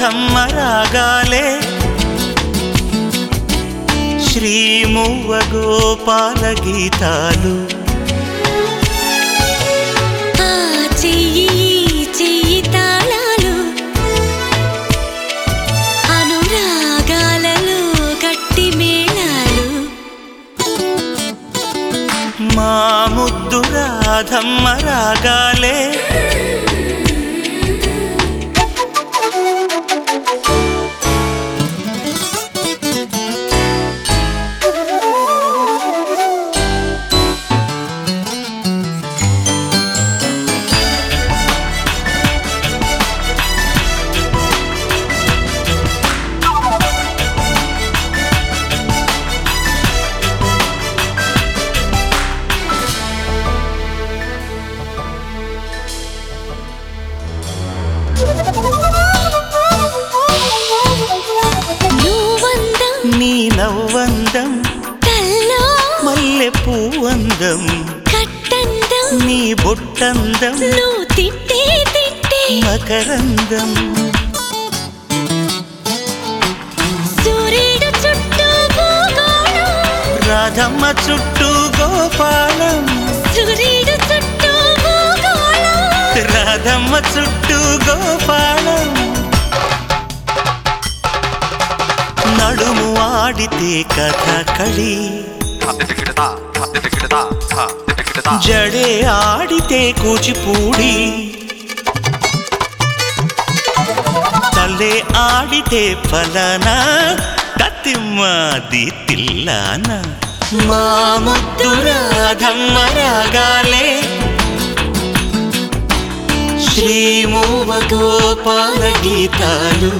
రాధమ్మ రాగాలే శ్రీమువ్వ గోపాల గీతాలు ఆ చెయ్యి ఈ చెయ్యి తాళాలు అనురాగాలలో గట్టి మేళాలు మా ముద్దు రాధమ్మ రాగాలే నువ్వందం నీ నవ్వందం కల్లో మల్లె పూవందం కట్టందం నీ బొట్టందం నువ్వు తిట్టే తిట్టే మకరందం సూర్యుడు చుట్టూ భూగోళం రాధమ్మ చుట్టూ గోపాలం సూర్యుడు చుట్టూ భూగోళం రాధమ్మ చుట్టూ గోపాలం నడుము ఆడితే కథ కళి జడే ఆడితే కూచిపూడి తలే ఆడితే ఫలానా తతిమ్మాది తిల్లాన మా ముద్దు రాధమ్మ రాగాలే శ్రీమూవ గోపాల గీతాలు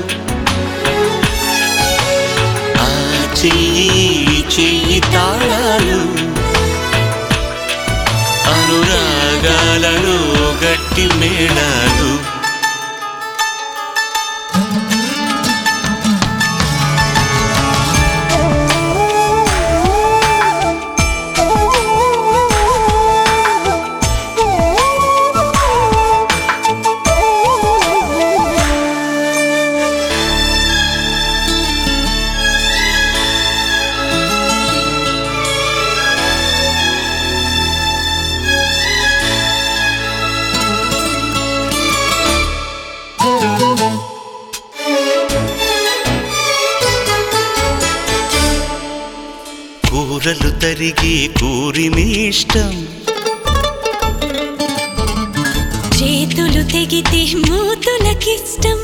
ఆ చెయ్యి చెయ్యి తాళాలు అనురాగాలలో గట్టి మేళాలు కూరలు తరిగి కూరిమి ఇష్టం చేతులు తెగితే మూతులకిష్టం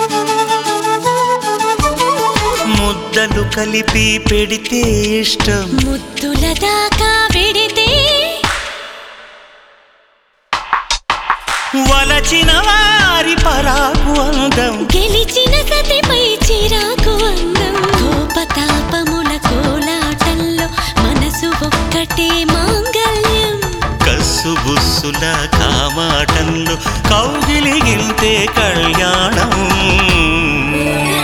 ముద్దలు కలిపి పెడితే ఇష్టం ముద్దుల దాకా వెడితే వలచిన వారి పరాకు అందం గెలిచిన సతిపై చిరాకు అందం కోపతాపముల కోలాటంలో మనసు ఒక్కటే మాంగల్యం కస్సు బుస్సుల కామాటంలో కౌగిలిగిల్తే కళ్యాణం